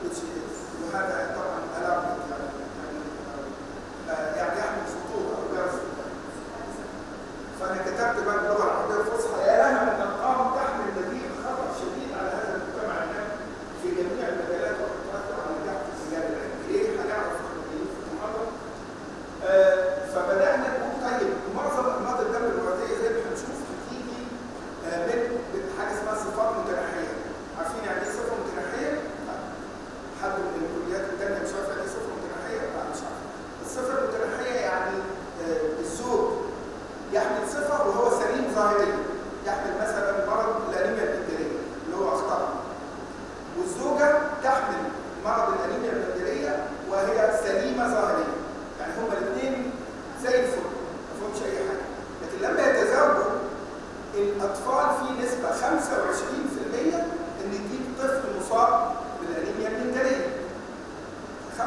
which is وهذا طبعا alarming يعني يعني آه، يعني يحمل خطوره او جرس فانا كتبت بقى اللغه العربيه الفصحى يا لها من ارقام تحمل نذير خطر شديد على هذا المجتمع النام في جميع المجالات وتؤثر على نجاح التجاره العلميه ليه هنعرف في المحاضره آه، فبدانا نقول طيب معظم امراض الدم الوراثيه زي ما هنشوف بتيجي آه، من من حاجه اسمها صفات متناحيه عارفين يعني ايه صفه متناحيه؟ لا. حد من الكليات الثانيه مش عارف يعني ايه صفه متناحيه؟ لا مش عارف الصفه المتناحيه يعني آه، الزوج يحمل صفه وهو سليم ظاهريا يحمل مثلا مرض الانيميا البكتيريه اللي هو اخطر والزوجه تحمل مرض الانيميا البكتيريه وهي سليمه ظاهريا يعني هما الاثنين زي الفل ما فيهمش اي حاجه لكن لما يتزوجوا الاطفال في نسبه 25% ان يجيب طفل مصاب بالانيميا البكتيريه 25%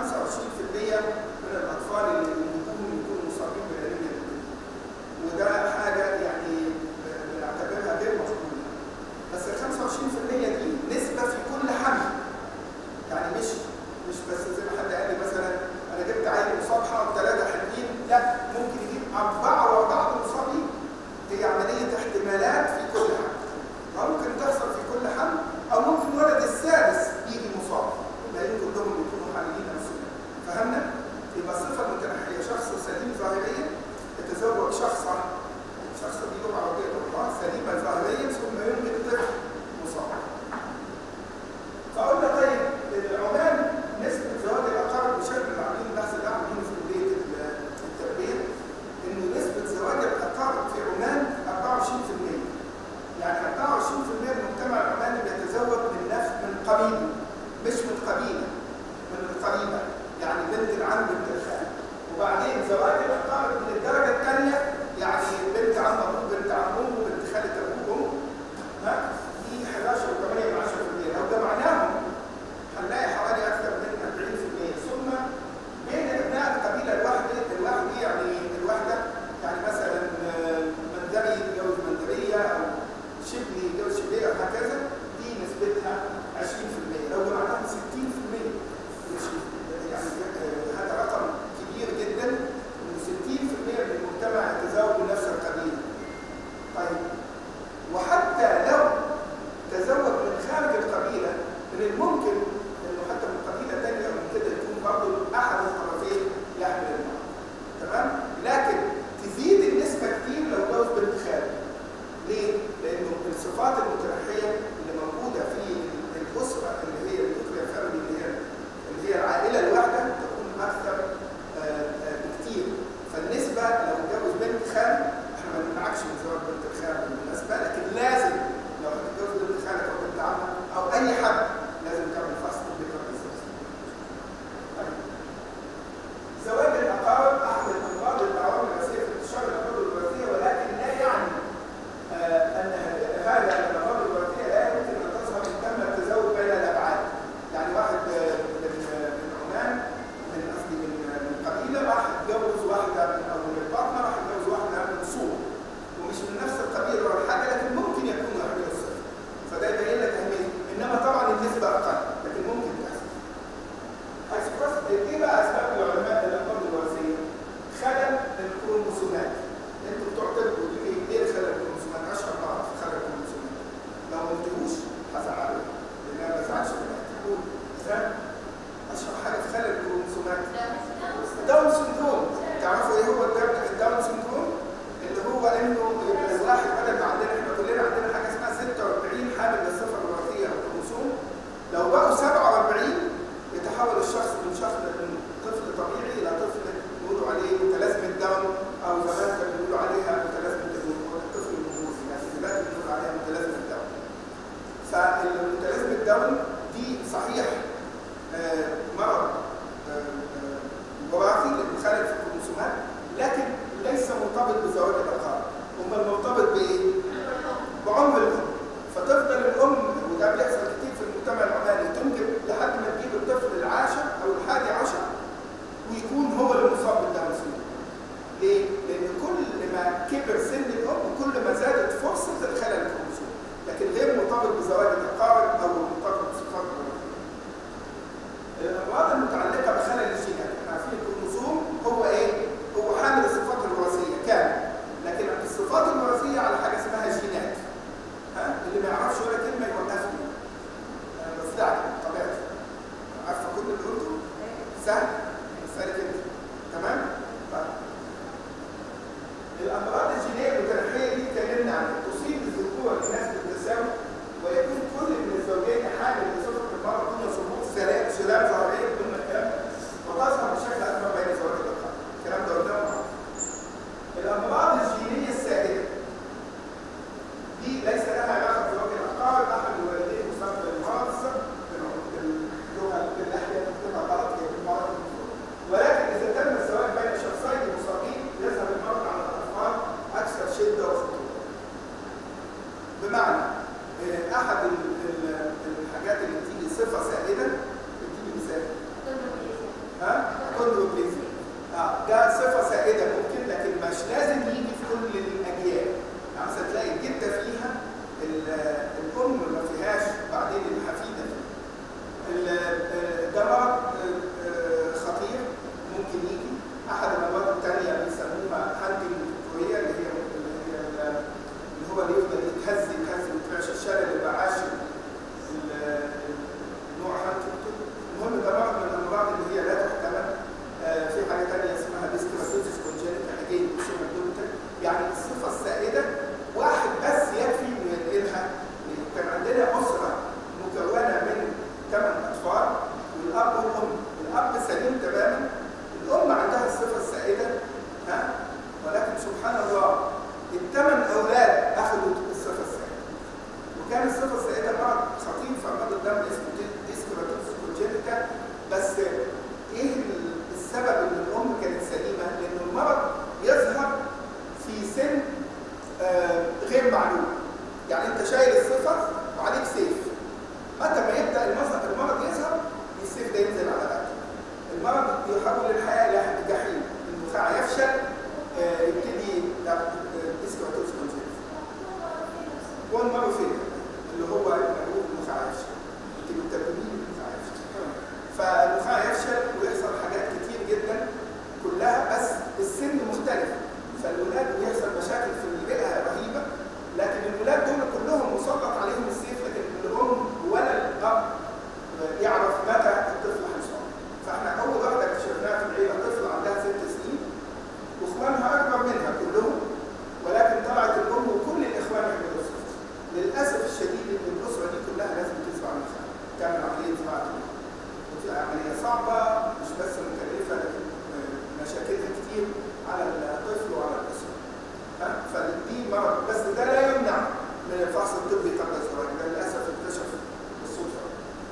من الاطفال اللي يكونوا يكونوا مصابين بالانيميا البكتيريه وده حاجه يعني بنعتبرها غير مقبوله بس ال 25% دي نسبه في كل حمل يعني مش مش بس زي ما حد قال لي مثلا انا جبت عيل مصاب حرب ثلاثه حلوين لا ممكن يجيب اربعه واربعه مصابين هي عمليه احتمالات في كل حمل أو ممكن تحصل في كل حمل او ممكن ولد السادس يجي مصاب لان كلهم يكونوا حاملين او سنين فهمنا؟ يبقى الصفه المتنحيه شخص سليم ظاهريا يتزوج شخصا شخص دي لغه عربيه طبعا سليمه ظاهريا ثم ينجب طفل مصاب فقلنا طيب العمان نسبة زواج الأقارب بشكل العاملين البحث اللي عاملينه في كلية ال- التربية إنه نسبة زواج الأقارب في عمان 24% يعني 24% من المجتمع العماني بيتزوج من نفس من قبيله مش من قبيلة من القريبة يعني بنت العم بنت الخال وبعدين زواج الأقارب من الدرجة الثانية يعني بنت عم أبوه بنت عم أمه بنت خالة أبوه ها دي 11 و8 من 10% لو جمعناهم هنلاقي حوالي اكثر من 40% ثم بين ابناء القبيله الواحده الواحده يعني الواحده يعني مثلا آه، مندري يتجوز مندريه او شبلي يتجوز شبليه وهكذا دي نسبتها 20% لو جمعناهم 60% مش يعني آه، هذا رقم كبير جدا انه 60% من المجتمع يتزوج من نفس القبيله طيب وحتى لو تزوج من خارج القبيله من الممكن انه حتى من قبيله ثانيه من كده يكون برضه احد الطرفين يحمل المرض تمام لكن تزيد النسبه كتير لو جوز بنت خالد ليه؟ لانه الصفات المتنحيه اللي موجوده في الاسره اللي هي النيوكلير فاميلي اللي هي اللي هي العائله الواحده تكون اكثر آه، آه، بكتير فالنسبه لو اتجوز بنت خال احنا ما بنمنعكش من زواج بنت الخال بالمناسبه لكن لازم لو هتتجوز بنت خالك او بنت عمك او اي حد لازم تعمل فحص الذكر بالزواج. طيب. زواج الاقارب احد الامراض العوامل الاساسيه في انتشار الامراض الوراثيه ولكن لا يعني آه، ان هذا الامراض الوراثيه لا يمكن ان تظهر ان تم التزوج بين الابعاد. يعني واحد آه، من آه، من عمان من قصدي من آه، من قبيله راح يتجوز واحده من او من البطنه راح يتجوز واحده من صور ومش من نفس القبيله ولا حاجه لكن ممكن يكون يحمل الصفه. فده يبين لك اهميه انما طبعا النسبه اقل لكن ممكن تحصل. هيسبرس ايه بقى اسباب العلماء الامراض الوراثيه؟ خلل الكروموسومات. انتوا بتوع طب بتقولوا ايه؟ ايه خلل الكروموسومات؟ اشهر مرض في خلل الكروموسومات. لو ما قلتوش هزعلك لان انا ما بزعلش منك تقول ده اشهر حاجه في خلل الكروموسومات داون سندروم تعرفوا ايه هو الداون الداون سندروم؟ اللي هو انه يبقى الواحد بدل ما عندنا احنا كلنا عندنا حاجه اسمها 46 حامل للصفه الوراثيه او الكروموسوم لو بقوا 47 يتحول الشخص من شخص من طفل طبيعي الى طفل بيقولوا عليه متلازمه داون او زمان كانوا بيقولوا عليها متلازمه الطفل المنبوذ يعني دلوقتي بنقول عليها متلازمه داون فالمتلازمه داون دي صحيح آه، مرض آه، آه، وراثي للخلل في الكروموسومات لكن ليس مرتبط بزواج الاقارب امال مرتبط بايه؟ بعمر الام فتفضل الام وده بيحصل كتير في المجتمع العماني تنجب لحد ما تجيب الطفل العاشر او الحادي عشر الامراض المتعلقه بخلل الجينات احنا عارفين الكروموسوم هو ايه؟ هو حامل الصفات الوراثيه كامل لكن الصفات الوراثيه على حاجه اسمها جينات ها اللي ما يعرفش ولا كلمه يوقفني انا بستعجل طبيعتي عارفه كل اللي قلته؟ سهل سهل كده تمام؟ طيب الامراض الجينيه المتنحيه دي اتكلمنا عنها تصيب الذكور الناس بالتساوي ويكون كل من الزوجين حامل بصفه المرض دون ظهور سلام سلام ظاهريه بدون الكلام وتظهر بشكل اكبر بين زوجين الاطفال الكلام ده قدامه الامراض الجينيه السائده دي ليس لها علاقه بزواج الاقارب احد الوالدين مصاب بالمرض اللغه بالناحيه بتبقى غلط هي بالمرض ولكن اذا تم الزواج بين شخصين مصابين يظهر المرض على الاطفال اكثر شده وخطوره بمعنى آه، احد ال- ال- الحاجات اللي بتيجي صفه سائده بتيجي مثال ها كوندروبليزيا اه ده صفه سائده ممكن لكن مش لازم يجي في كل الاجيال يعني مثلا تلاقي الجده فيها ال- الام ما فيهاش بعدين الحفيده ال- آه، ده مرض آه، آه، خطير ممكن يجي احد الامراض الثانيه بيسموها هانتنج كوريا اللي هي اللي هي ال- اللي هو اللي يفضل يتهز يتهز ويترعش الشلل اللي بقى عاشر ال- نوع هانتنج المهم ده مرض من الامراض اللي هي لا تحتمل آه، في حاجه ثانيه اسمها ديسكراسوسيس كونجنتا اجين شبه دولتا يعني الصفه السائده واحد بس يكفي انه ينقلها كان عندنا اسره مكونه من ثمان اطفال والاب والام الاب سليم تماما الام عندها الصفه السائده ها ولكن سبحان الله الثمان اولاد اخذوا الصفه السائده وكان الصفه السائده مرض خطير في امراض الدم اسمه ديسكراتوس كونجنتا بس ايه السبب ان الام كانت سليمه؟ لان المرض يظهر في سن آه، غير معلوم يعني انت شايل الصفه وعليك سيف متى ما يبدا المرض المرض يظهر السيف ده ينزل على رقبتك المرض يحول الحياه الى جحيم النخاع يفشل آه، يبتدي ديسكوتوس كونجنت وان مره فين اللي هو المعروف النخاع يفشل يبتدي الترجمين النخاع يفشل فالنخاع يفشل ويحصل حاجات كتير جدا كلها بس السن مختلف فالولاد بيحصل مشاكل في الرئه رهيبه لكن الولاد دول كلهم مسلط عليهم السيف لكن الام ولا الاب يعرف متى الطفل هيصاب فاحنا اول واحده اكتشفناها في العيله طفل عندها ست سنين واخوانها اكبر منها كلهم ولكن طلعت الام وكل الاخوان يعملوا الصفر للاسف الشديد ان الاسره دي كلها لازم تزرع نفسها تعمل عمليه زراعه المخ. وتبقى عمليه صعبه مش بس مكلفه لكن آه، مشاكلها كتير على الطفل وعلى الاسره ها؟ فدي مرض بس ده لا يمنع من الفحص الطبي قبل الزواج ده للاسف اكتشف بالصدفه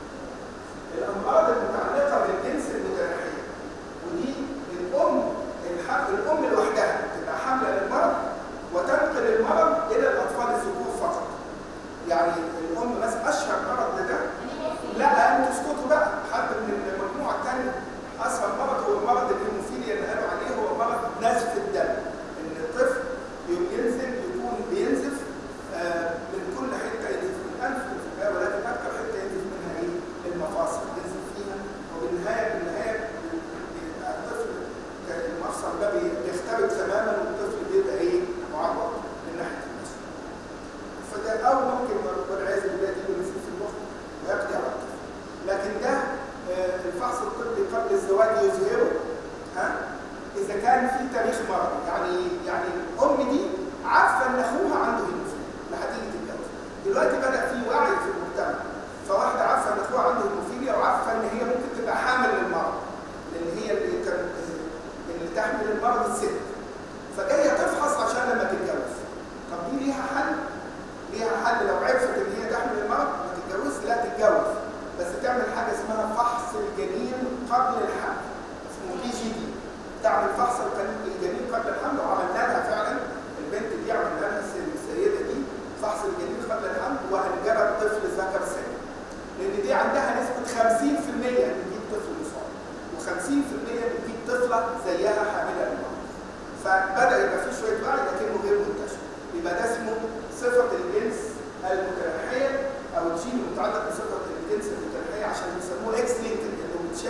الامراض المتعلقه بالجنس المتناحيه ودي الام الح- الام لوحدها تبقى حامله للمرض وتنقل المرض الى الاطفال الذكور فقط يعني الام مثلا اشهر مرض لده لا انتوا اسكتوا بقى حد من المجموعه الثانيه اشهر مرض هو مرض الهيموفيليا اللي قالوا عليه هو مرض نزف الدم ان الطفل يوم ينزل يكون بينزف آه، من كل حته ينزف من الانف والفقاء ولكن اكثر حته ينزف منها ايه؟ المفاصل ينزف فيها وبالنهايه بالنهايه بيبقى الطفل كان المفصل ده بي- بيخترق تماما والطفل بيبقى ايه؟ معرض من ناحيه النزف فده او ممكن والعياذ بالله يجيله نزيف في المخ ويقضي على الطفل لكن ده آه، الفحص الطبي قبل الزواج يظهره ها اذا كان في تاريخ مرض يعني يعني الام دي عارفه ان اخوها عنده هيموفيليا لحديث الجواز دلوقتي بدا في وعي في المجتمع فواحده عارفه ان اخوها عنده هيموفيليا وعارفه ان هي ممكن تبقى حامل للمرض لان هي اللي كانت اللي تحمل المرض الست فجايه تفحص عشان لما تتجوز طب دي ليها حل ليها حل لو عرفت ان هي تحمل المرض ما تتجوزش لا تتجوز بس تعمل حاجه اسمها فحص الجنين قبل الحمل اسمه بي جي دي تعمل فحص الجنين الجنين قبل الحمل وعملنا لها فعلا البنت دي عملنا لها الس- السيده دي فحص الجنين قبل الحمل وانجبت طفل ذكر سليم لان دي عندها نسبه 50% ان تجيب طفل مصاب و50% ان تجيب طفله زيها حامله للمرض فبدا يبقى في شويه وعي لكنه غير منتشر يبقى ده اسمه صفه الجنس المتنحيه او الجين المتعلق بصفه الجنس المتنحيه عشان بيسموه اكس لينكد انه متشابه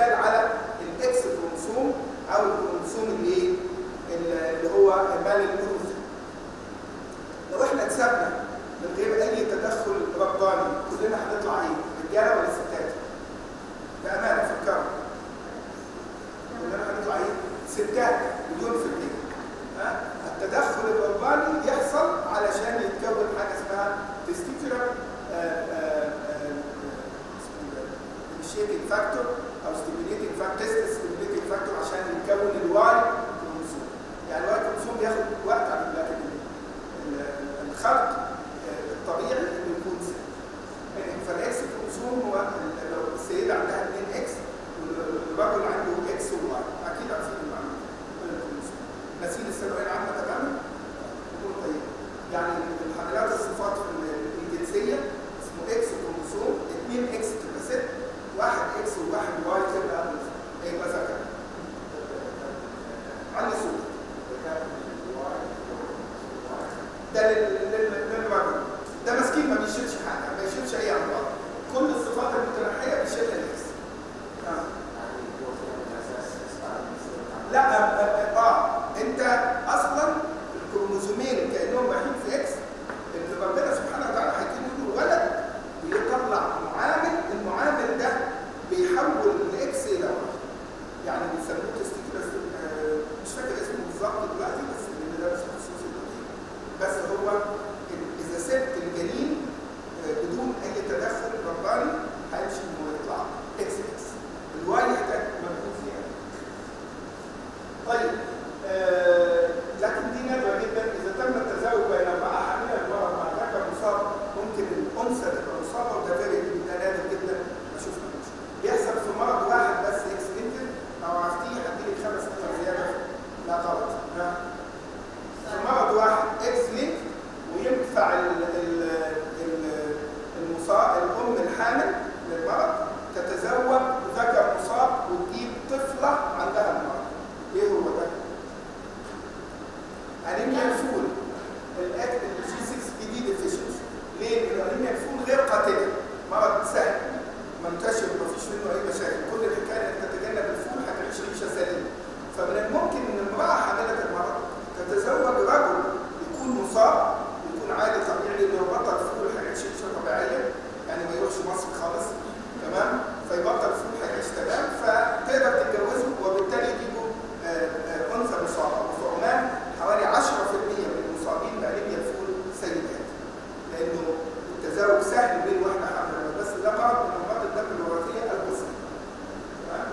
اشكال على الاكس كروموسوم او الكروموسوم اللي ايه اللي هو مال الانوثه لو احنا اتسابنا من غير اي تدخل رباني كلنا هنطلع ايه رجاله ولا ستات بامانه فكروا كلنا هنطلع ايه ستات مليون في المية ها؟ التدخل الرباني يحصل علشان يتكون حاجه اسمها تستيكولار initiating factor او stimulating factor test stimulating factor عشان يتكون الواي كروموسوم يعني الواي كروموسوم بياخد وقت على لكن الخلق الطبيعي انه يكون ست فالاكس كروموسوم هو لو السيده عندها 2 اكس والرجل عنده اكس وواي اكيد عارفين المعلومه نسيل الثانويه العامه تماما يكون طيب يعني الحملات الصفات الجنسيه اسمه اكس كروموسوم 2 اكس تبقى ست واحد اكس وواحد واي تبقى قبل يبقى ذكر عندي صوت ده للرجل ده مسكين ما بيشيلش حاجه ما بيشيلش اي امراض كل الصفات المتنحيه بيشيلها الاكس آه. لا اه, آه. انت اصلا الكروموزومين كانهم رايحين في اكس ان ربنا سبحانه وتعالى هيديله له ولد بيطلع معامل المعامل ده بيحول الاكس الى واحد يعني بيسموه تستيكولاس مش فاكر اسمه بالظبط دلوقتي بس اللي ده مش خصوصي بس هو اذا سبت الجنين بدون اي تدخل رباني هيمشي انه يطلع اكس اكس الواي يحتاج مجهود زياده طيب آه لكن دي نادره جدا اذا تم التزاوج بين امراه حامله المراه مع ذكر مصاب ممكن الانثى تبقى مصابه وده فيري ده نادر جدا ما شفناهوش بيحصل في مرض واحد بس اكس لينكد لو عرفتيه هديلك خمس نقط زياده لا غلط في مرض واحد اكس لينك وينفع المصاب الام الحامل للمرض تتزوج ذكر مصاب وتجيب طفله عندها المرض ايه هو ده؟ انيميا الفول الجي 6 بي دي ديفيشنسي ليه؟ لان انيميا الفول غير قاتله مرض سهل منتشر ومفيش منه اي مشاكل كل الحكايه انك تتجنب الفول هتعيش عيشه سليمه فمن الممكن ان امراه حامله المرض تتزوج رجل يكون مصاب يكون عادي طبيعي لانه لو بطل فول هيعيش عيشه طبيعيه يعني ما يروحش مصر خالص تمام فيبطل فول هيعيش تمام فتقدر تتجوزه وبالتالي يجيبوا انثى مصابه وفي عمان حوالي 10% من المصابين بانيميا الفول سيدات لانه التزاوج سهل بين واحده حامل بس ده مرض من امراض الدم الوراثيه البسيطه تمام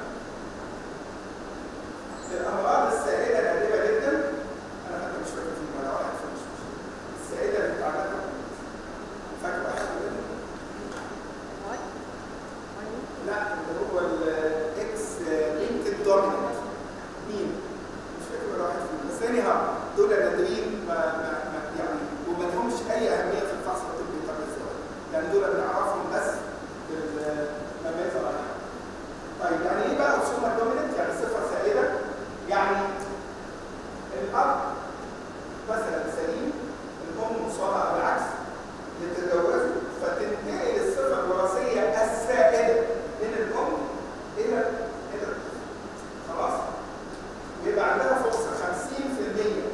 الامراض السائله نادره جدا انا حتى مش فاكر فيهم ولا واحد فمش السائله اللي بتعملها فاكر واحد منهم لا اللي هو الاكس لينكد دوميننت مين؟ مش فاكر ولا واحد فيهم بس ثاني ها دول نادرين ما, ما, ما يعني وما لهمش اي اهميه في الفحص الطبي بتاع الزواج يعني دول بنعرفهم بس لما يظهر عليهم طيب يعني ايه بقى اوسوما دوميننت يعني صفه سائده يعني الاب مثلا سليم الام مصابه او العكس يتجوزوا فتنتقل الصفه الوراثيه السائده من الام الى الى الطفل خلاص ويبقى عندها فرصه 50%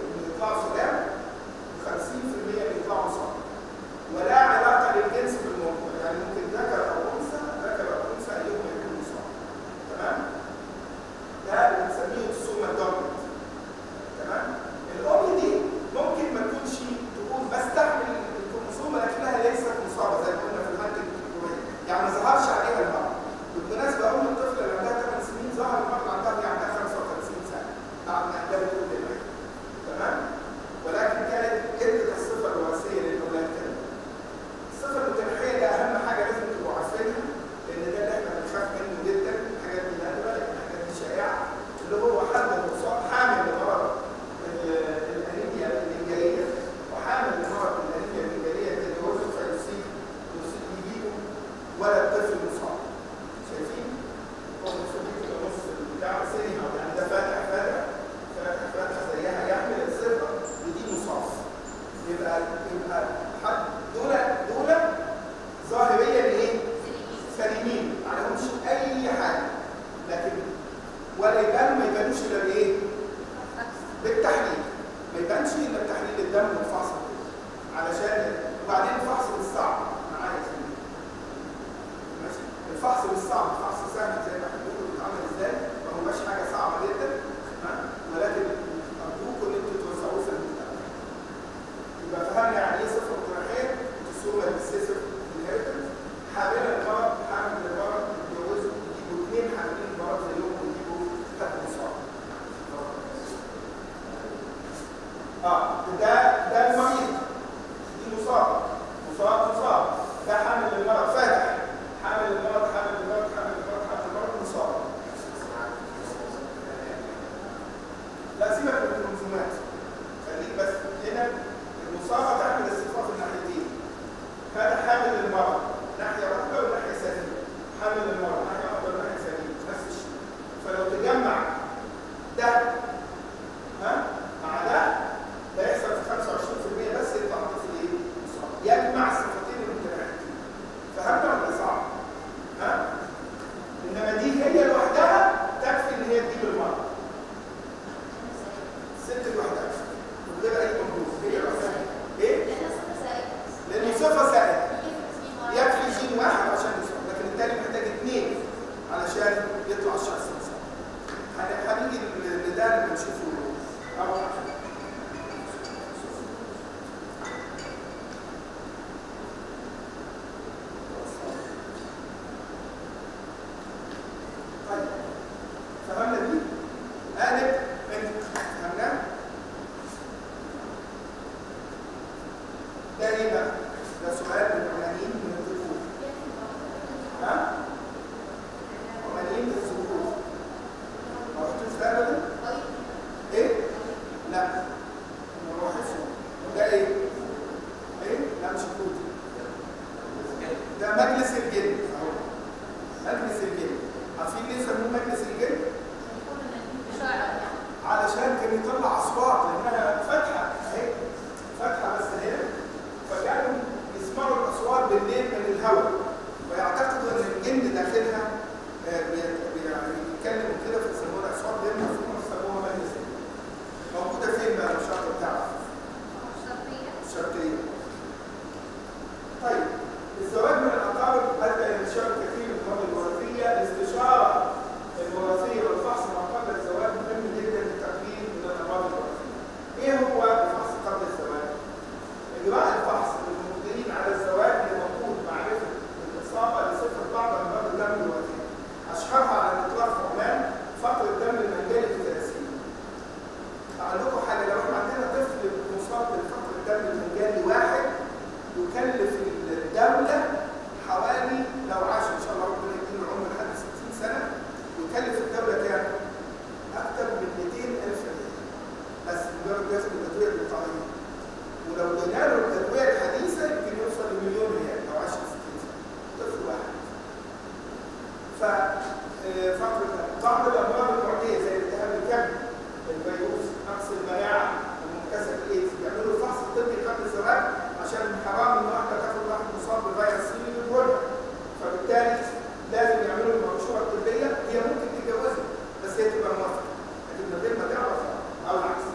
ولا يبان ما يبانوش الا بايه؟ بالتحليل ما يبانش الا بتحليل الدم والفحص علشان وبعدين الفحص مش صعب معايا ماشي الفحص مش صعب الفحص سهل زي ما احنا بنقول بيتعمل ازاي ما هوش حاجه صعبه جدا ها؟ ولكن ارجوكم ان انتوا توزعوه في المجتمع يبقى فهمنا يعني ايه صفه جراحيه السوما السيسف انهيرتنس حامله المرض حامل المرض يتجوزوا يجيبوا اثنين حاملين المرض زيهم ويجيبوا حد مصاب اه ده ده المريض دي مصاب مصاب مصاب ده حامل المرض فاتح حامل المرض حامل المرض حامل المرض حامل المرض مصاب لا سيبك من الكروموسومات خليك بس هنا المصابه تحمل الصفه في الناحيتين هذا حامل المرض ناحيه واحده وناحيه ثانيه حامل المرض ناحيه واحده وناحيه ثانيه نفس الشيء فلو تجمع ده ها مع ده ده يحصل في 25% بس يطلع طفل ايه؟ مصاب يجمع الصفتين المتناحيتين فهمت ولا صعب؟ ها؟ انما دي هي لوحدها تكفي ان هي تجيب المرض الست لوحدها من غير اي مجهود هي لوحدها ايه؟ لان صفه سائله يكفي جين واحد عشان يصاب لكن التاني محتاج اثنين علشان يطلع الشخص مصاب هن- هنيجي لده لما نشوفه أول حاجة. طيب فهمنا دي؟ قالب انت فهمناه؟ ده ايه بقى؟ ده سؤال من العنانين من الذكور ها؟ عنانين من الذكور ما رحتوش ده ابدا؟ ايه؟ لا ما روحش ده ايه؟ ايه؟ لا مش الكود ده مجلس الجن اهو مجلس الجن عارفين ليه سموه مجلس الجن؟ علشان كان يطلع اصوات لانها فاتحه اهي فاتحه بس هنا فكانوا يسمعوا الاصوات بالليل من الهواء ويعتقدوا ان الجن داخلها آه، بي- بي- يعني بيتكلموا كده فيسموها اصوات غير مفهومه فسموها مجلس الجن موجوده فين بقى مش عارف تعرف الشرقيه طيب الزواج من الاقارب ادى الى انتشار كثير من الامراض الوراثيه الاستشاره الوراثيه والفحص ما قبل الزواج مهم جدا للتقليل من الامراض الوراثيه. ايه هو الفحص قبل الزواج؟ اجراء الفحص للمقبلين على الزواج لمفروض معرفه الاصابه لصفه بعض امراض الدم الوراثيه. اشهرها على الاطلاق في عمان فقر الدم المنجلي في 30 اقول لكم حاجه لو احنا عندنا طفل مصاب بفقر الدم المنجلي واحد يكلف الدوله حوالي لو عاش ان شاء الله ربنا يديله العمر لحد 60 سنه يكلف الدوله كام؟ اكثر من 200000 ريال بس مجرد جهاز التدوير الوقائيه ولو جينا له التدوير الحديثه يمكن يوصل لمليون ريال لو عاش 60 سنه طفل واحد ف آه، فقر الدم. بعض الامراض المعديه زي التهاب الكبد الفيروس نقص المناعه المنكسر الايدز بيعملوا الفحص الطبي قبل الزواج عشان حرام ان واحده تاخد واحد مصاب بفيروس سي ويقولها فبالتالي لازم يعملوا المنشوره الطبيه هي ممكن تتجوزها بس هي تبقى موافقه لكن من غير ما تعرف او العكس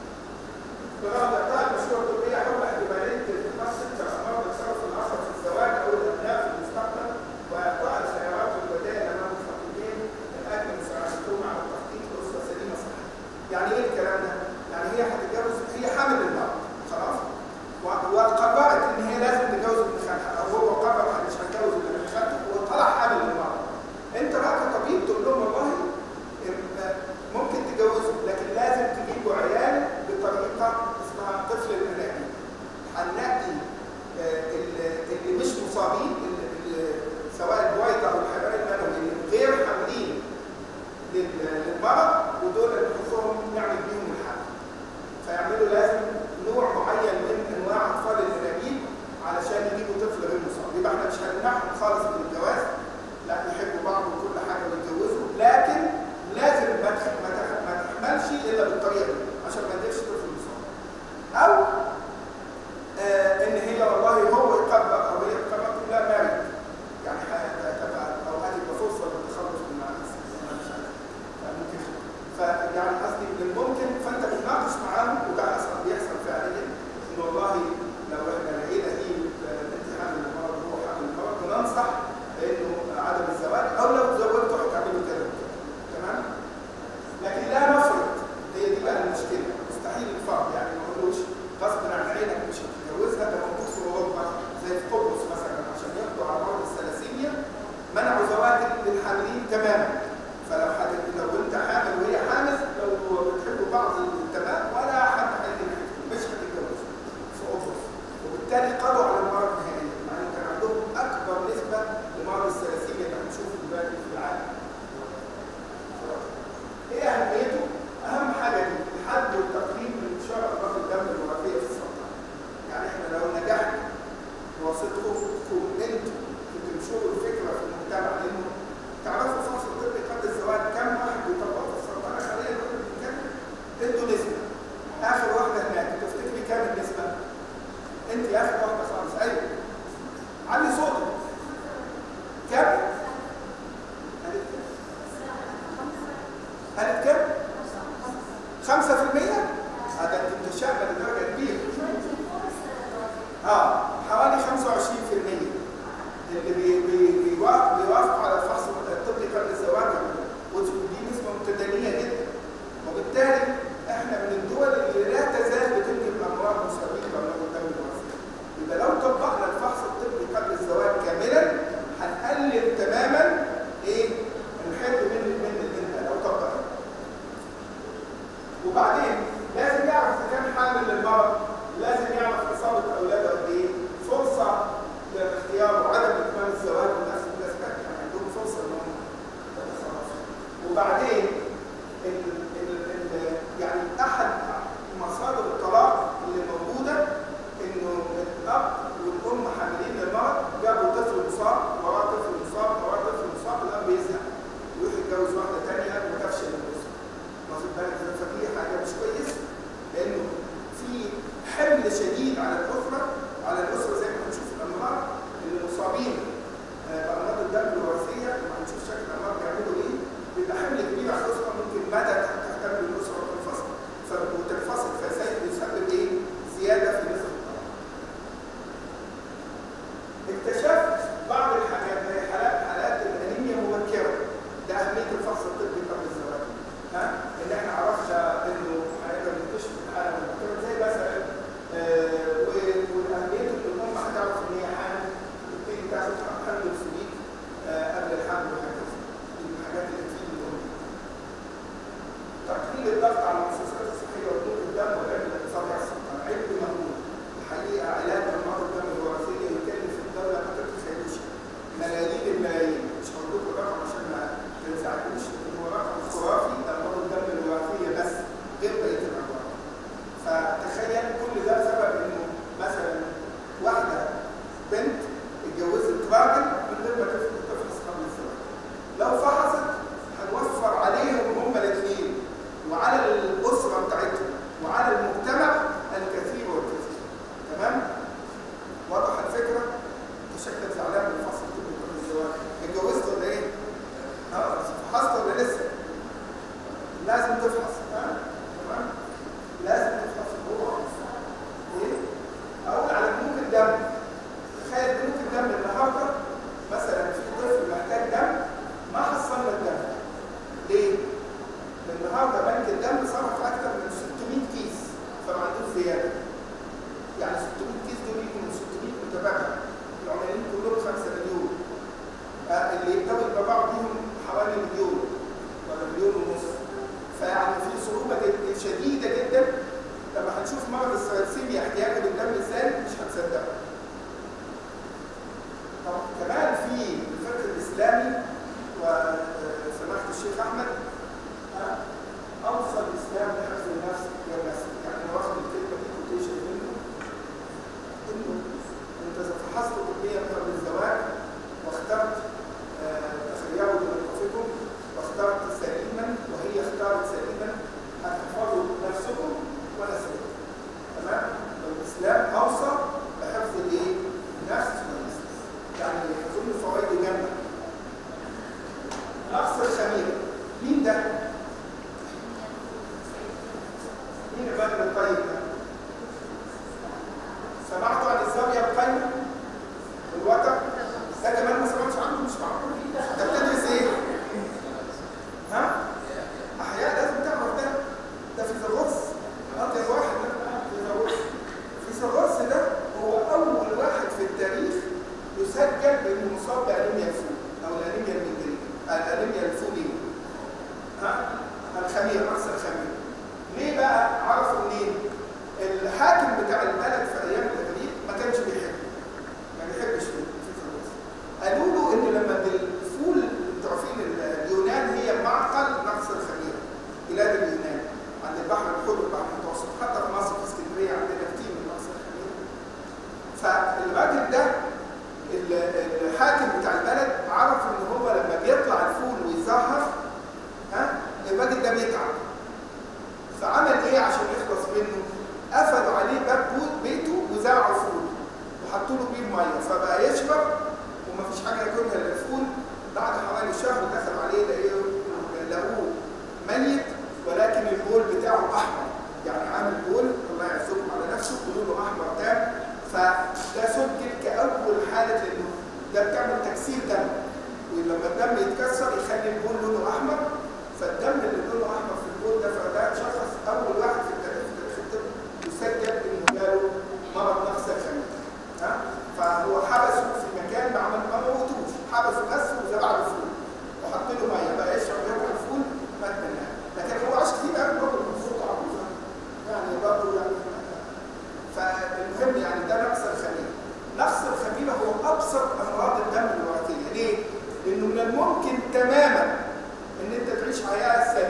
برغم اعطاء المشروع الطبيه حول احتماليه ارتباط ست امراض التصرف الاخر في الزواج او الابناء في المستقبل واعطاء الخيارات والبدائل امام المستقبلين الاجل مساعدتهم على تحقيق اسره سليمه صحيحه. يعني ايه الكلام ده؟ يعني هي هتتجوز هي حامل المرض خلاص؟ و- وقررت ان هي لازم تتجوز ابن خالها او هو قرر انا مش هتجوز ابن خالها وطلع حامل المرض. انت بقى كطبيب تقول لهم والله إم- ممكن تتجوزوا لكن لازم تجيبوا عيال بطريقه اسمها طفل المناقي. هننقي آه، ال- اللي مش مصابين اللي- اللي سواء البويضه او الحيوان المنوي اللي غير حاملين لل- للمرض ودول اللي نحطهم نعمل بيهم الحمل. فيعملوا لازم نوع معين من انواع اطفال الانابيب علشان يجيبوا طفل غير مصاب يبقى احنا مش هنمنعهم خالص من الجواز لا يحبوا بعض وكل حاجه ويتجوزوا لكن لازم ما تح- ما تح- ما تحملش الا بالطريقه دي عشان ما تجيبش طفل مصاب او آه ان هي والله هو يقرر او هي تقرر تقول لا مارد يعني هتبقى او هتبقى فرصه للتخلص من العريس مش عارف. فممكن وبعدين ال ال ال يعني احد مصادر الطلاق اللي موجوده انه الاب والام حاملين للمرض جابوا طفل مصاب وراه طفل مصاب وراه طفل مصاب الاب يزهق ويروح يتجوز واحده ثانيه وتفشل الاسره. واخد بالك ازاي؟ فدي حاجه مش كويسه لانه في حمل شديد على الاسره على الاسره زي ما هنشوف الامراض اللي مصابين آه، بامراض الدم الوراثيه لما هنشوف شكل الامراض بيعملوا ايه بيبقى حمل كبير على الاسره ممكن مدى تحتمل الاسره وتنفصل ف- وتنفصل فيسبب ايه؟ زياده في نسبه الطلاق. اكتشفت بعض الحاجات زي حالات حالات الانيميا مبكره ده اهميه الفحص الطبي قبل الزواج ها ان احنا عرفنا انه هنقدر نكتشف الحاله مبكره زي مثلا آه، و- والاهميه ان الام هتعرف ان هي حامل تبتدي تاخد حمل الفليك آه، قبل الحمل وهكذا دي من الحاجات اللي تفيد الام تقليل الضغط على المؤسسات الصحيه وضغط الدم والعلم الاقتصادي على السرطان علم مهول الحقيقه علاج امراض الدم الوراثيه يكلف الدوله ما تتخيلوش ملايين الملايين مش هقول لكم الرقم عشان ما تنزعجوش لكن هو رقم خرافي امراض الدم الوراثيه بس غير بقيه الامراض فتخيل كل ده بسبب انه مثلا واحده بنت اتجوزت راجل من غير ما تف- تفحص قبل الزواج لو فحصت هنوفر عليهم هم الاثنين وعلى الاسره بتاعتهم وعلى المجتمع الكثير والكثير تمام واضح الفكره انت شكلك زعلان من الفحص الطبي قبل الزواج اتجوزت ولا ايه اه فحصت ولا لسه لازم تفحص ها تمام لازم تفحص هو ايه اقول على بنوك الدم تخيل بنوك الدم النهارده مثلا في طفل محتاج دم ما حصلنا الدم ليه؟ لان النهارده بنك الدم صرف اكثر من 600 كيس فما عندوش زياده يعني 600 كيس دول يجوا من 600 متبرع العمالين كلهم 5 مليون آه، اللي يقدروا يتبرعوا بيهم حوالي مليون ولا مليون ونص فيعني في صعوبه جد- شديده جدا لما هنشوف مرض الثلاثيميا احتياجه للدم ازاي مش هتصدقوا طب كمان في الفقه الاسلامي وسماحه الشيخ احمد ها، اوصى الاسلام لحفظ النفس والنفس يعني انا واخد الكلمه دي كوتيشن منه انه انت اذا فحصت طبيا قبل الزواج واخترت آه، تخيروا لموقفكم واخترت سليما وهي اختارت سليما هتحفظوا نفسكم ونسلكم تمام؟ فالاسلام اوصى بحفظ الايه؟ النفس والنفس يعني اظن فوائده جامده نقص الخميره مين ده؟ مين الراجل الطيب ده؟ سمعتوا عن الزاويه القايمه؟ والوتر؟ ده كمان ما سمعتش عنه مش معقول انت بتدرس ايه؟ ها؟ احياء لازم تعرف ده ده فيثاغورس اطيب واحد ده فيثاغورس فيثاغورس ده هو اول واحد في التاريخ يسجل بانه مصاب بانيميا الفول او الانيميا المنجليه الانيميا الفوليه ها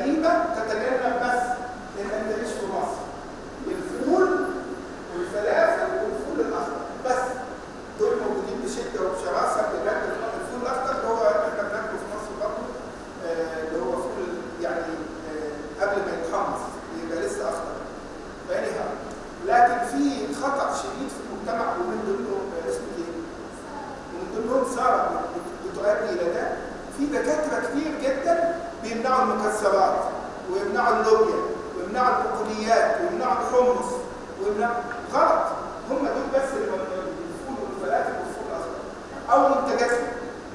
القديمه تتجنب بس انك تعيش في مصر الفول والفلافل والفول الاخضر بس دول موجودين بشده وبشراسه بجد الفول الاخضر هو احنا بناكله في مصر برضه آه، اللي هو فول يعني آه، قبل ما يتحمص يبقى لسه اخضر فاني لكن في خطا شديد في المجتمع ومن ضمنه آه، اسمه ايه؟ ومن ضمنهم ساره بتؤدي الى ده في دكاتره كتير جدا بيمنعوا المكسرات ويمنعوا اللوبيا ويمنعوا البقوليات ويمنعوا الحمص ويمنعوا غلط هم دول بس اللي ممنوعين، الفول والفلافل والفول الاخضر او منتجاتهم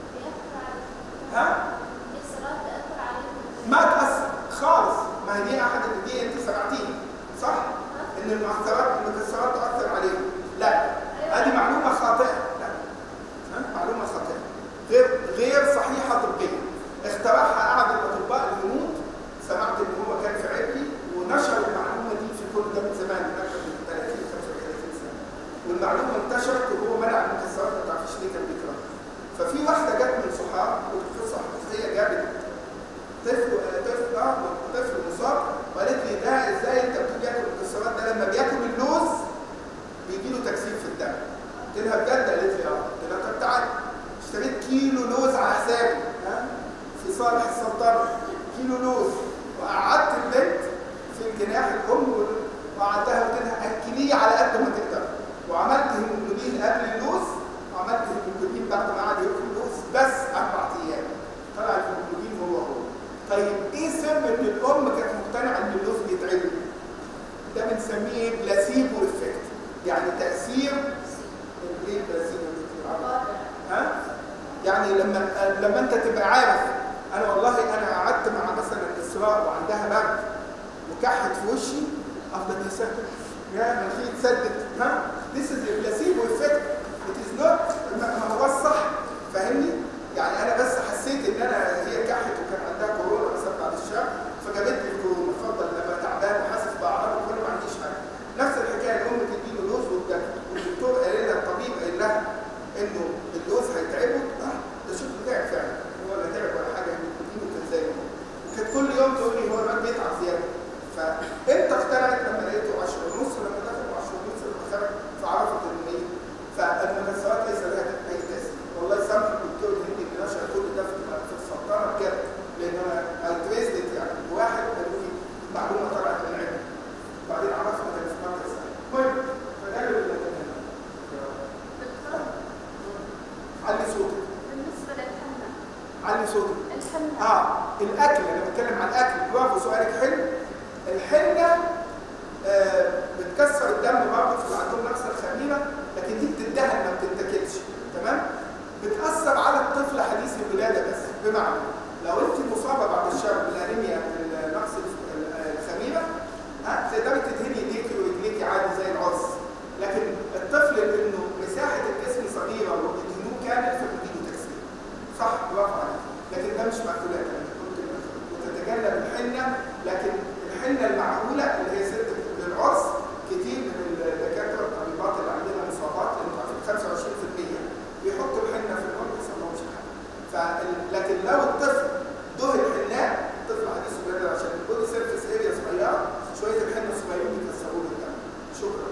ها ما تاثر خالص ما هي دي احد دي انت سمعتيها صح ان المعثرات المكسرات تاثر عليهم لا هذه معلومه خاطئه لا ها؟ معلومه خاطئه غير غير صحيحه طبيا اخترعها احد الاطباء الهنود سمعت ان هو كان في علمي ونشر المعلومه دي في كل ده من زمان من اكثر من 30 35 سنه والمعلومه انتشرت وهو منع المكسرات ما تعرفيش ليه كان بيكرهها ففي واحده جت من صحاب والقصه حقيقيه جابت طفل طفل اه طفل مصاب وقالت لي ده ازاي انت بتقول ياكل المكسرات ده لما بياكل اللوز بيجي له تكسير في الدم قلت لها بجد قالت لي اه قلت لها طب تعالى اشتريت كيلو لوز على حسابي ها في صالح السلطنه كيلو لوز وقعدت البنت في الجناح الام وقعدتها قلت لها اكليه على قد ما تقدر وعملت هيموجلوبين قبل اللوز وعملت هيموجلوبين بعد ما قعد ياكل لوز بس اربع ايام طلع الهيموجلوبين هو هو طيب ايه سر ان الام كانت مقتنعه ان اللوز بيتعمل ده بنسميه بلاسيبو افكت يعني تاثير ايه بلاسيبو افكت ها يعني لما لما انت تبقى عارف انا والله انا قعدت مع مثلا اسراء وعندها برد وكحت في وشي افضل يا ساتر يا مناخيري اتسدت ها This is a placebo effect it is not ما ما هو الصح فاهمني يعني انا بس حسيت ان انا هي كحت وكان عندها كورونا مثلا بعد الشهر فجابت لي الكورونا اتفضل لما تعبان وحاسس باعراض وانا ما عنديش حاجه نفس الحكايه الام تديله لوز والدكتور قال لها الطبيب قال لها انه اللوز هيتعبه اه ده شوف تعب فعلا هو لا تعب ولا حاجه النيكوتين كان زي ما هو وكانت كل يوم تقول لي هو الواد بيتعب زياده فامتى اقتنعت لما لقيته 10 ونص لما دخل 10 ونص لما خرج فعرفت انه ايه فالمكسرات ليس لها اي تاثير والله يسامح الدكتور الهندي اللي نشر كل ده في في السلطنه بجد لان انا التريزد يعني واحد قال لي معلومه طلعت من علم وبعدين عرفت كان اسمها كذا المهم فقالوا لي علي صوتك بالنسبة للحنة علي صوتك الحنة اه الاكل انا بتكلم عن الاكل برافو سؤالك حلو الحنه آه بتكسر الدم برضه في عندهم نفس الخميره لكن دي بتدهن ما بتتاكلش تمام بتاثر على الطفل حديث الولاده بس بمعنى لو انت مصابه بعد الشر بالانيميا نقص الخميره ها تقدري تدهني ايديكي ورجليكي عادي زي العرس لكن الطفل انه مساحه الجسم صغيره وبتدهنوه كامل فبتجيله تكسير صح برافو عليك لكن ده مش مأكولات انا قلت وتتجنب الحنه لكن الحنه المعقوله اللي هي ست للعرس كتير من الدكاتره الطبيبات اللي عندنا مصابات لان عارفين 25% بيحطوا الحنه في الام ما يحصلهمش حاجه فال... لكن لو الطفل دهن حناء الطفل حديث الولاده عشان البودي سيرفيس اريا صغيره شويه الحنه صغيرين بيكسروا له الدم شكرا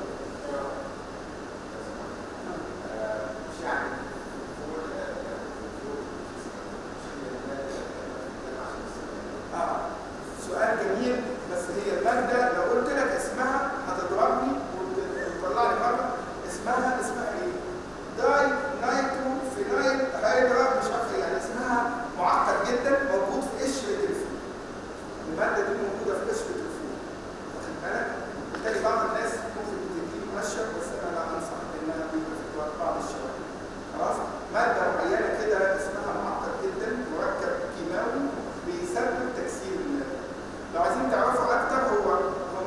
آه. سؤال جميل بس هي المادة لو قلت لك اسمها هتضربني وتطلع لي مرة اسمها اسمها ايه؟ داي نايترو فينايل هيدرا مش عارفة يعني اسمها معقد جدا موجود في قشرة الفول المادة دي موجودة في قشرة الفول واخد بالك؟ بالتالي بعض الناس ممكن بتديني مؤشر بس انا لا انصح لانها بيبقى في بعض الشوارع خلاص؟ مادة معينة كده اسمها معقد جدا مركب كيماوي بيسبب تكسير الماء لو عايزين تعرفوا اكتر هو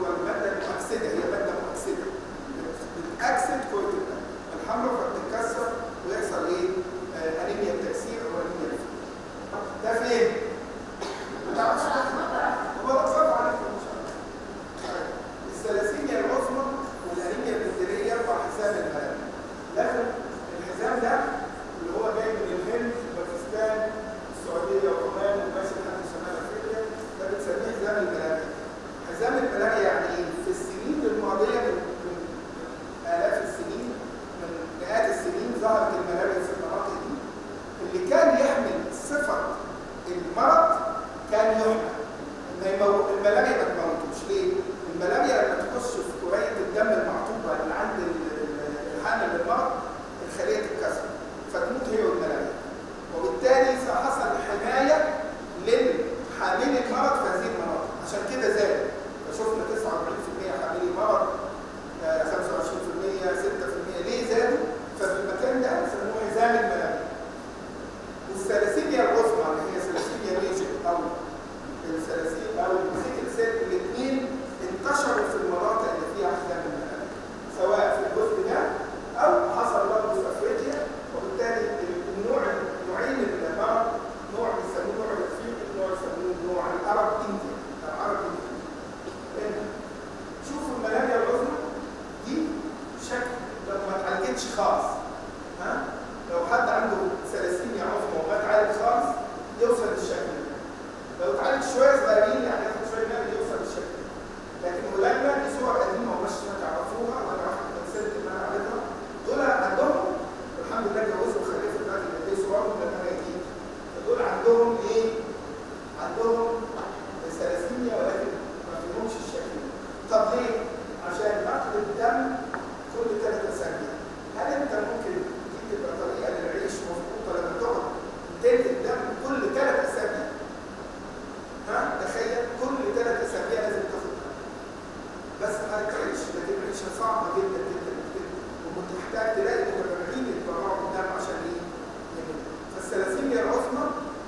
شويه صغيرين يعني ياخد شويه نقل يوصل للشكل لكن ولادنا دي صور قديمه ومش تعرفوها وانا واحد من سنه ان انا عارفها دول عندهم الحمد لله اتجوزوا وخلفوا دلوقتي قد صورهم لما انا جيت دول عندهم ايه؟ عندهم ثلاثيميا ولكن ما فيهمش الشكل طب ليه؟ عشان نقل الدم كل ثلاث اسابيع هل انت ممكن دي تبقى طريقه للعيش مظبوطه لما تقعد تنقل الدم كل ثلاث اسابيع ها تخيل كل ثلاث اسابيع لازم تاخد دم بس هتعيش لكن العيشه صعبه جدا جدا جدا وبتحتاج تلاقي متبرعين يتبرعوا بالدم عشان ايه؟ يعملوا. فالثلاثيميا العظمى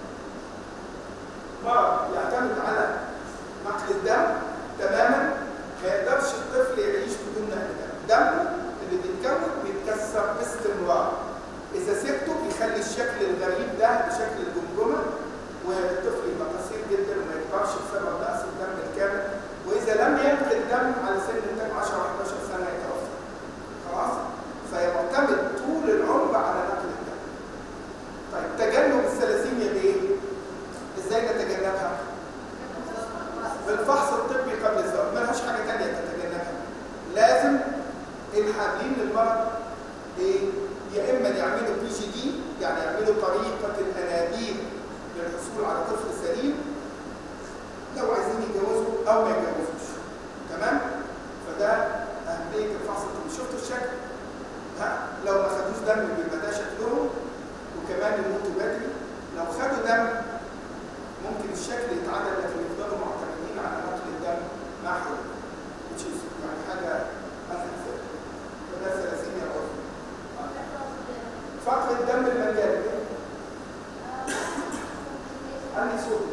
مرض يعتمد على نقل الدم تماما ما يقدرش الطفل يعيش بدون نقل دم دمه اللي بيتكون بيتكسر باستمرار اذا سبته بيخلي الشكل الغريب ده بشكل الجمجمه والطفل يبقى قصير جدا وما يكبرش بسبب نقص الدم الكامل واذا لم ينقل الدم على سن الدم 10 11 سنه يتوفى خلاص فيعتمد طول العمر على نقل الدم طيب تجنب الثلاثيميا بايه؟ ازاي نتجنبها؟ بالفحص الطبي قبل الزواج ملهاش حاجه ثانيه تتجنبها لازم الحاملين للمرض ايه؟ يا اما يعملوا بي جي دي يعني يعملوا طريقه الانابيب للحصول على طفل سليم لو عايزين يتجوزوا او ما يتجوزوش تمام؟ فده اهميه الفحص الطبي شفتوا الشكل؟ ها؟ لو ما خدوش دم بيبقى ده شكلهم وكمان يموتوا بدري لو خدوا دم ممكن الشكل يتعدل لكن يفضلوا معتمدين على نقل الدم مع حول which is يعني حاجه unacceptable فده ثلاثيميا عظمى فقر الدم المجاني عندي صوت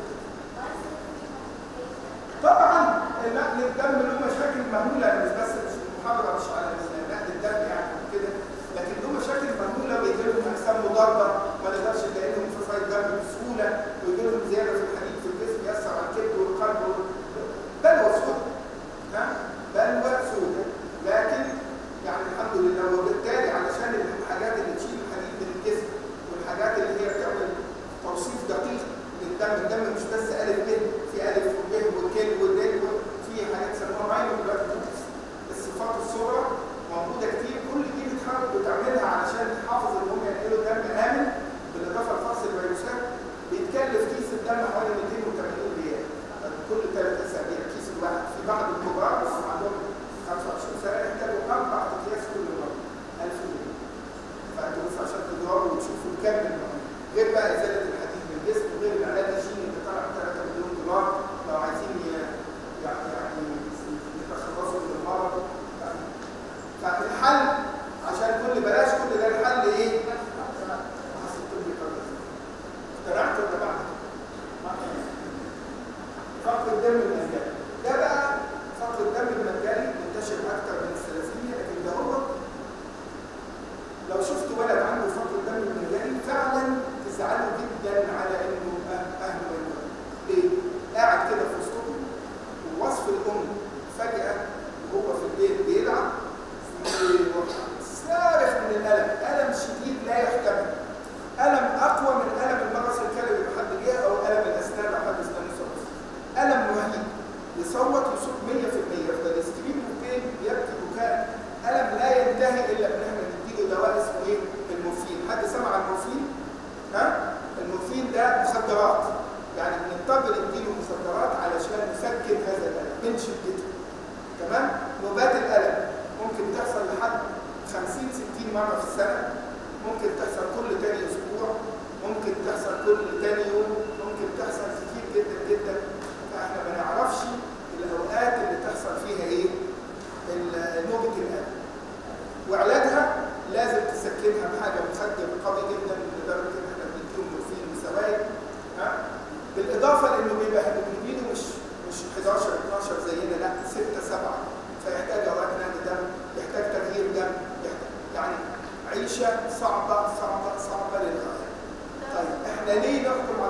طبعا نقل الدم له مشاكل مهوله مش بس مش المحاضره مش على نقل الدم يعني كده لكن له مشاكل مهوله ويجي لهم اجسام مضاده ما نقدرش نلاقي لهم فصائل دم بسهوله ويجي لهم زياده في الحديد في الجسم ياثر على الكبد والقلب بلوى سوداء ها بلوى سوداء لكن يعني الحمد لله وبالتالي علشان الحاجات اللي تشيل الحديد من الجسم والحاجات اللي هي بتعمل توصيف دقيق للدم الدم مش بس الف ب في الف وب وكل ودل في حاجات سموها ماينو الصفات الصغرى موجوده كتير كل دي بتحاول بتعملها علشان تحافظ ان هم ينقلوا دم امن بالاضافه لفحص الفيروسات بيتكلف كيس الدم حوالي 280 ريال كل ثلاث اسابيع كيس الواحد في بعض الكبار بس عندهم 25 سنه يحتاجوا اربع اكياس كل مره 1000 جنيه فانتوا بس عشان تدوروا وتشوفوا كم المهم غير بقى ازاله الحديد من الجسم وغير العلاج الجيني اللي طلع 3 مليون دولار لو عايزين ي- يعني يعني يتخلصوا من المرض يعني فالحل عشان كل بلاش كل ده الحل ايه؟ الفحص الطبي قبل الزواج. اخترعت ولا بعد؟ فقر الدم المجاني ده بقى فقر الدم المجاني منتشر اكتر من الثلاثيميا لكن ده هو لو شفت ولد عنده فقر الدم المجاني فعلا تزعلوا جدا على انه أه- اهله يموت ليه؟ قاعد كده في وسطهم ووصف الام فجاه وهو في البيت بيلعب يروح صارخ من الالم الم شديد لا يحتمل الم اقوى من الم المغص الكلوي اللي حد جه او الم الاسنان لو حد اسنانه صرف الم رهيب يصوت يصوت 100% يفضل يستجيب بين يبكي بكاء الم لا ينتهي الا ان احنا نديله دواء اسمه ايه؟ المورفين حد سمع عن المورفين؟ ها؟ المورفين ده مخدرات يعني بنضطر نديله مخدرات علشان نسكن هذا الالم من شدته تمام؟ نوبات الالم ممكن تحصل لحد 50 60 مره في السنه ممكن تحصل كل تاني اسبوع ممكن تحصل كل تاني يوم ممكن تحصل كتير جدا جدا فاحنا ما نعرفش الاوقات اللي تحصل فيها ايه ال- نوبه الالم وعلاجها لازم تسكنها بحاجه مخدر قوي جدا لدرجه ان احنا بنديهم مورفين وسوائل ها بالاضافه لانه بيبقى هيموجلوبينه مش مش 11 12 زينا لا 6 7 فيحتاج اوقات نقل دم يحتاج تغيير دم يحتاج يعني عيشه صعبه صعبه صعبه للغايه طيب احنا ليه نحكم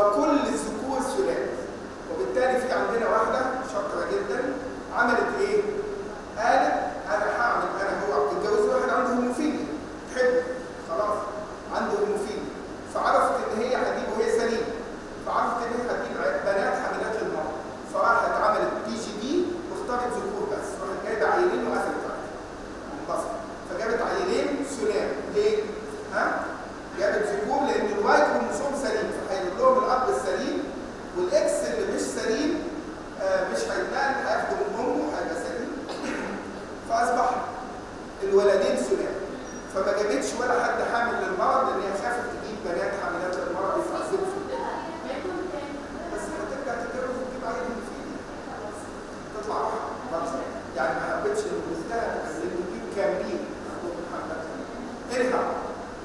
وكل الذكور سلام وبالتالي في عندنا واحده شاطره جدا عملت ايه؟ قالت انا هعمل انا هو اتجوز واحد عنده هيموفيليا تحب خلاص عنده هيموفيليا فعرفت ان هي هتجيب وهي سليمه فعرفت ان هي هتجيب بنات حاملات للمرض فراحت عملت بي جي دي واختارت ذكور بس راحت جايبه عيلين وقفلت عليهم منبسط فجابت عيلين سلام ليه؟ ها؟ جابت ذكور لان الواي كروموسوم سليم فهيقول لهم الاب السليم والاكس اللي مش سليم آه مش هيتنقل هياخده من امه هيبقى سليم فاصبح الولدين سلام فما جابتش ولا حد حامل للمرض لان هي خافت تجيب بنات حاملات للمرض يتعذبوا فيه بس هترجع تتجوز وتجيب عيل من فيه تطلع روحها يعني ما حبيتش المجتهد للمجيب كاملين anyhow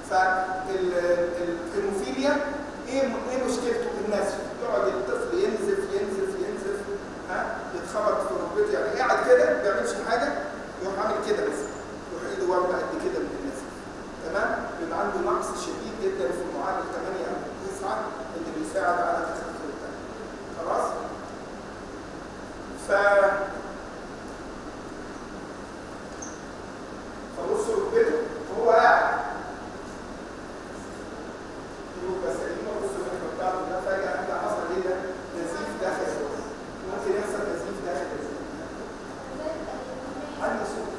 فالهيموفيليا ايه ايه مشكلته النزف يقعد الطفل ينزف ينزف ينزف ها يتخبط في ركبته يعني قاعد كده ما بيعملش حاجه يروح عامل كده بس يروح ايده واخده قد كده من النزف تمام بيبقى عنده نقص شديد جدا في معادله 8 او 9 اللي بيساعد على تخفيف الدم خلاص ف فبص ركبته وهو قاعد يبقى سليمه بص الركبه بتاعته ده فجاه انت حصل ايه ده؟ نزيف داخل ممكن يحصل نزيف داخل عندي صوت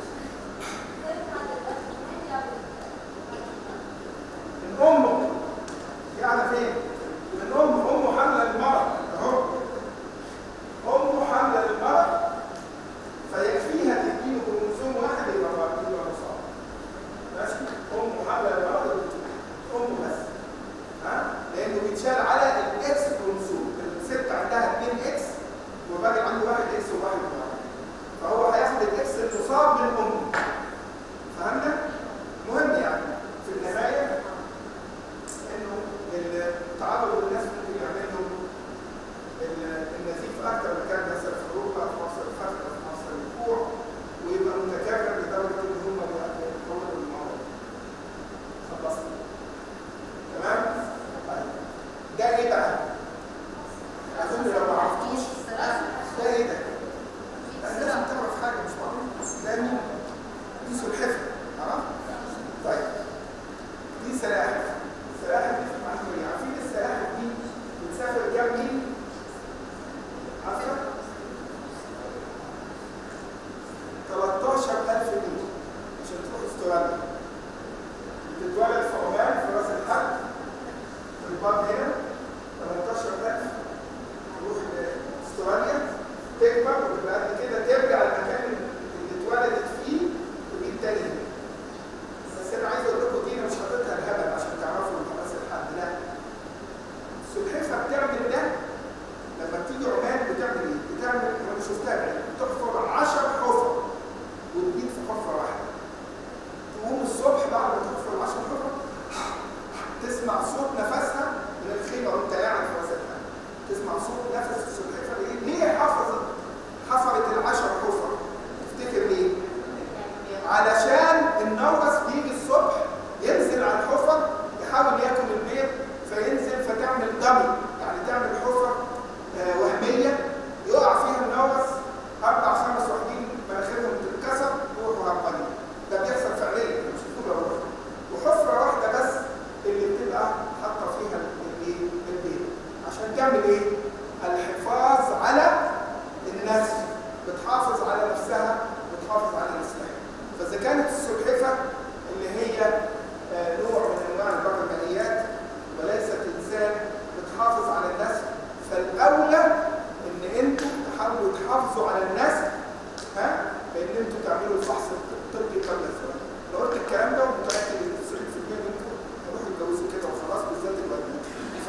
من امه يعني فين؟ من امه امه حامله المرض اهو امه حامله المرض فيكفيها تديله كروموسوم واحد يبقى مرض يبقى مصاب ماشي امه حامله المرض امه بس ها لانه بيتشال على الاكس كروموسوم الست عندها 2 اكس والراجل عنده واحد اكس وواحد واحد فهو هياخد الاكس المصاب من امه فهمنا؟ مهم يعني في النهايه انه التعرض للناس ممكن يعمل لهم النزيف اكثر من كان بيحصل في اوروبا في مصر الفتره في مصر الوقوع ويبقى متكرر لدرجه ان هم يتطوروا الموضوع. خلصنا. تمام؟ طيب. ده ايه بقى؟ اظن لو ما عرفتوش ده ايه ده؟ لا لازم تعرف حاجه مش معقول. ده مين؟ دي سلحفه. تمام؟ طيب. دي سلاحف. السلاحف دي في المعلومه عارفين السلاحف دي بتسافر كام ميل؟ عارفه؟ 13000 ميل عشان تروح استراليا. بتتولد في عمان في راس الحج في الباب هنا 18000 تروح لاستراليا تكبر وتبقى قد كده ترجع المكان اللي اتولدت فيه وتجيب تاني هنا. بس انا عايز اقول لكم دي انا مش حاططها الهبل عشان تعرفوا ان راس الحج لا السلحفاه بتعمل ده لما بتيجي عمان بتعمل ايه؟ بتعمل انا شفتها بعيني بتحفر 10 حفر وتجيب في حفره واحده تقوم الصبح بعد ما تحفر 10 حفر تسمع صوت نفسها من الخيمه وانت قاعد في راس الحج تسمع صوت نفس السلحفاه ليه؟ ليه حفظت حفرت العشر حفر؟ تفتكر ليه؟ علشان النورس بيجي الصبح ينزل على الحفر يحاول ياكل البيض فينزل فتعمل دمي يعني تعمل حفر آه، وهميه يقع فيها النورس اربع خمس واحدين مناخيرهم تتكسر يروحوا هربانين ده بيحصل فعليا مش بتقول اروح وحفره واحده بس اللي بتبقى حاطه فيها الايه البيض عشان تعمل ايه؟ الحفاظ على النسل بتحافظ على نفسها بتحافظ على نسلها فاذا كانت السلحفه اللي هي آه، نوع من انواع البرمجيات وليست انسان بتحافظ على النسل فالاولى ان انتم تحاولوا تحافظوا على النسل ها بان انتم تعملوا الفحص الطبي قبل الزواج لو قلت الكلام ده ومتاكد ان 90% منكم هيروحوا يتجوزوا كده وخلاص بالذات الولد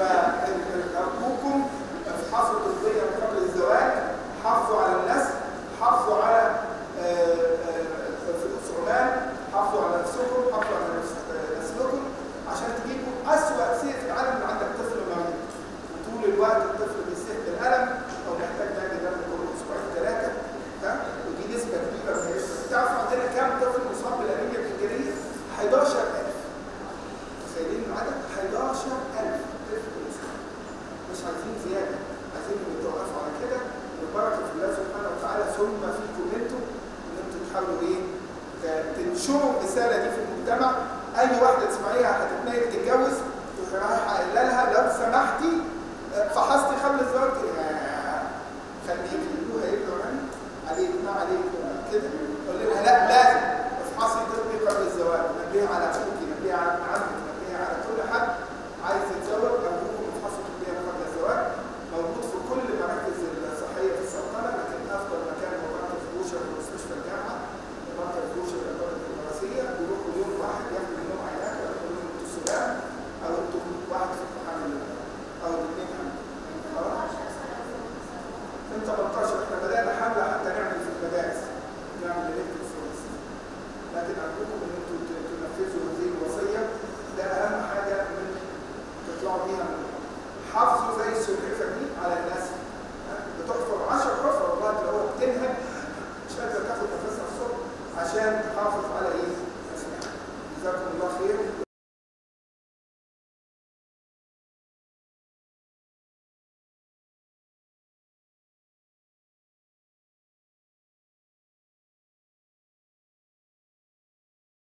فارجوكم افحصوا طبيا قبل الزواج حافظوا على النسل حافظوا على آه، آه، فلوس عمان حافظوا على نفسكم حافظوا على نفس- آه، نسلكم عشان تجيبوا اسوأ شيء في العالم ان عندك طفل مريض وطول الوقت الطفل بيسيح بالالم او محتاج نعمل دم كل اسبوعين ثلاثه ها ودي نسبه كبيره من النسبه تعرف عندنا كام طفل مصاب بالانيميا الجنجريه 11000 تخيلين العدد 11000 طفل مصاب مش عايزين زياده عايزين يتوقفوا على كده والبركه في الله سبحانه وتعالى ثم فيكم انتم ان انتم تحاولوا ايه ت- تنشروا الرساله دي في المجتمع اي واحده تسمعيها هتتنقل تتجوز تروحي رايحه قايله لها لو سمحتي آه، فحصتي قبل الزواج تقولي آه، خليكي هو هيبقى يعني عليك ما عليك كده قول لها لا لازم افحصي طبي قبل الزواج نبهي على اخوك نبهي على ابن عمك نبهي على كل حد عايز يتزوج ارجوكم افحصوا طبيا قبل الزواج موجود في كل مراكز الصحيه في السلطنه لكن افضل مكان هو مركز بوشر ومستشفى الجامعه ومركز بوشر الاداره الدراسيه بيروحوا يوم واحد ياخدوا منهم عينات وياخدوا منهم انتوا السودان او انتوا واحد في الحمل او الاثنين حمل خلاص من 18 احنا بدانا حمله حتى نعمل في المدارس نعمل الكترونيكس لكن ارجوكم ان انتم ت- تنفذوا هذه الوصيه ده اهم حاجه من تطلعوا بيها من حافظوا زي السلحفه دي على الناس ها؟ بتحفر 10 حفر والله تلاقوها بتنهج مش قادره تاخد نفسها الصبح عشان تحافظ على ايه؟ اسمها جزاكم الله خير